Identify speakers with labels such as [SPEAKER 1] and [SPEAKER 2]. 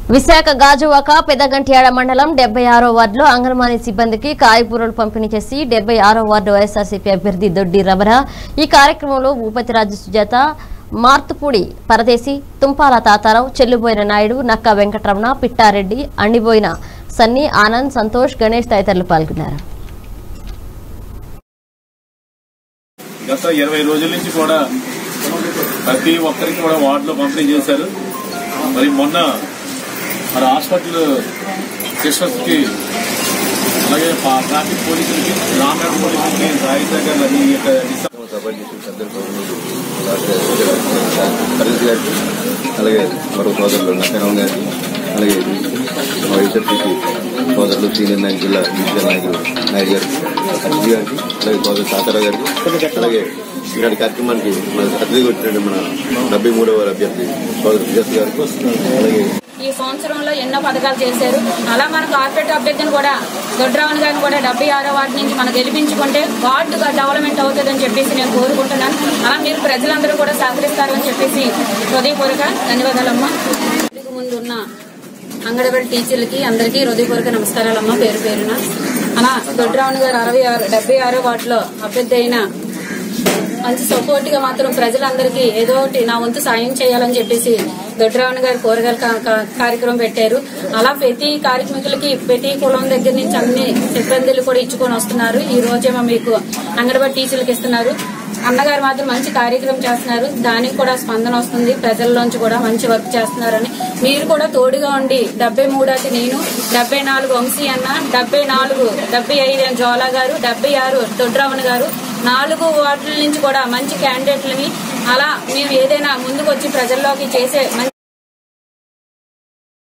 [SPEAKER 1] విశాఖ గాజువాక పెదగంట్యాడ మండలం డెబ్బై ఆరో వార్డులో అంగన్వాడీ సిబ్బందికి కాయగూరలు పంపిణీ చేసి డెబ్బై ఆరో వార్డు వైఎస్ఆర్సీపీ అభ్యర్థి దొడ్డి రమణ ఈ కార్యక్రమంలో భూపతిరాజు సుజాత మార్తుపూడి పరదేశి తుంపాల తాతారావు చెల్లుబోయిన నాయుడు నక్కా వెంకటరమణ పిట్టారెడ్డి అండిబోయిన సన్నీ ఆనంద్ సంతోష్ గణేష్ తదితరులు పాల్గొన్నారు
[SPEAKER 2] గత ఇరవై రోజుల నుంచి కూడా ప్రతి ఒక్కరికి కూడా వార్డులో పంపిణీ చేశారు మరి మొన్న మరి హాస్పిటల్ సిస్టర్స్కి అలాగే పా- ట్రాఫిక్ పోలీసులకి రామనాథ్ పోలీసులకి సాయిసాగర్ అది యొక్క దిశ
[SPEAKER 3] పరిధి గారికి అలాగే మరో సోదరులు నక్కరావు గారికి అలాగే మా వైఎస్ఆర్సీపీ సోదరులు సీనియర్ నాయకులు జిల్లా డివిజన్ నాయకులు నాయుడు గారికి అర్జీ గారికి అలాగే సోదరు తాతారావు గారికి అలాగే ఇలాంటి కార్యక్రమానికి మన అతిథిగా వచ్చిన మన డెబ్బై మూడవ అభ్యర్థి సోదరు సుజాత గారికి అలాగే
[SPEAKER 4] ఈ సంవత్సరంలో ఎన్నో పథకాలు చేశారు అలా మన కార్పొరేట్ అభ్యర్థిని కూడా దొడ్రావణ్ గారిని కూడా డెబ్బై ఆరో వార్డు నుంచి మనం గెలిపించుకుంటే వార్డు డెవలప్మెంట్ అవుతుందని చెప్పేసి నేను కోరుకుంటున్నాను అలా మీరు ప్రజలందరూ కూడా సహకరిస్తారని చెప్పేసి హృదయపూర్వక ధన్యవాదాలమ్మా ఇంతకు ముందు ఉన్న అంగడబడి టీచర్లకి అందరికీ హృదయపూర్వక నమస్కారాలమ్మా పేరు పేరున అలా దొడ్రావణ్ గారు అరవై ఆరు డెబ్బై ఆరో వార్డులో అభ్యర్థి అయిన మంచి సపోర్ట్ గా మాత్రం ప్రజలందరికీ ఏదో ఒకటి నా వంతు సాయం చేయాలని చెప్పేసి దొడ్రావణ్ గారు కూరగాయల కా- కా- కార్యక్రమం పెట్టారు అలా ప్రతి కార్మికులకి ప్రతి కులం దగ్గర నుంచి అన్ని సిబ్బందులు కూడా ఇచ్చుకొని వస్తున్నారు ఈ రోజేమో మీకు అంగన్వాడీ టీచర్లకు ఇస్తున్నారు అన్నగారు మాత్రం మంచి కార్యక్రమం చేస్తున్నారు దానికి కూడా స్పందన వస్తుంది ప్రజల్లోంచి కూడా మంచి వర్క్ చేస్తున్నారని మీరు కూడా తోడుగా ఉండి డెబ్బై మూడోది నేను డెబ్బై నాలుగు వంశీ అన్న డెబ్బై నాలుగు డెబ్బై ఐదు జోలా గారు డెబ్బై ఆరు దొడ్రావణ్ గారు నాలుగు వార్డుల నుంచి కూడా మంచి క్యాండిడేట్లని అలా మేము ఏదైనా ముందుకు వచ్చి ప్రజల్లోకి చేసే మంచి